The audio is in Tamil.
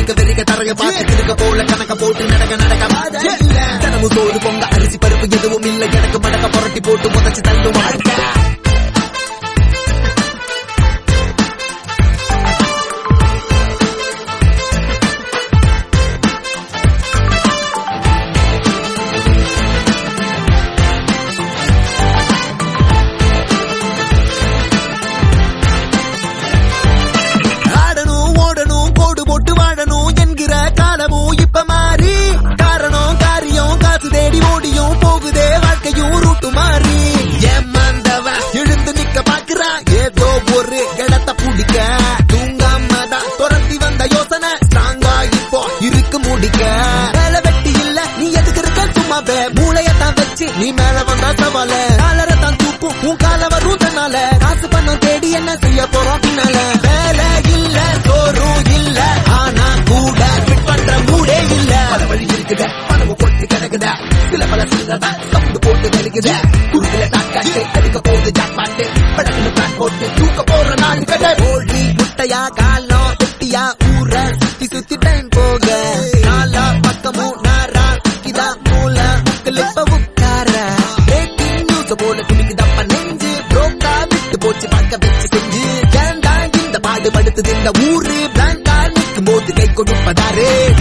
இருக்க வெறிக்க தரைய பார்த்து இருக்க போல கணக்க போட்டு நடக்க நடக்க பாதை இல்ல தினமும் சோறு பொங்க அரிசி பருப்பு எதுவும் இல்ல எனக்கு மடக்க புரட்டி போட்டு முதச்சு தள்ளும் வாழ்க்கை ஆடணும் ஓடணும் கோடு போட்டு வாழணும் என்கிற காலமும் இப்ப மாறி காரணம் காரியம் காசு தேடி ஓடியும் போகுதே வாழ்க்கையும் ரூட்டு மாறி ஏமாந்தவன் எழுந்து நிக்க பாக்குறான் ஏதோ ஒரு இடத்த பிடிக்க தூங்காம தான் துரத்தி வந்த யோசனை ஸ்ட்ராங்கா இப்போ இருக்கு முடிக்க வேலை வெட்டி இல்ல நீ எதுக்கு இருக்க சும்மாவே மூளையத்தான் வச்சு நீ மேல வந்தா சவால காலரை தான் தூக்கும் உன் கால வரும் தன்னால காசு பணம் தேடி என்ன செய்ய போறோம் பின்னால வேலை இல்ல சோறும் இல்ல ஆனா கூட quit பண்ற மூடே இல்ல பல வழி இருக்குத பணம் கொட்டு கிடக்குத சில பல சில்லத சவுண்டு போட்டு நெருக்குத குறுக்குல தாக்காட்டு எடுக்க போகுது ஜாக்பாட்டு படக்குன்னு பிளான் போட்டு தூக்க போற நாள் கதை ஓடி முட்டையா காலம் வெட்டியா ஊர சுத்தி சுத்தி டைம் போக நாலா பக்கமும் நாரா கிதா மூல கிளிப்ப உட்கார பிரேக்கிங் நியூஸ் போல துணிக்குதப்ப நெஞ்சு புரோக்கா விட்டு போச்சு பார்க்க வச்சு செஞ்சு ஏண்டா இந்த பாடுபடுத்துது இந்த ஊரு பிளாங்கா நிற்கும் போது கை கொடுப்பதாரு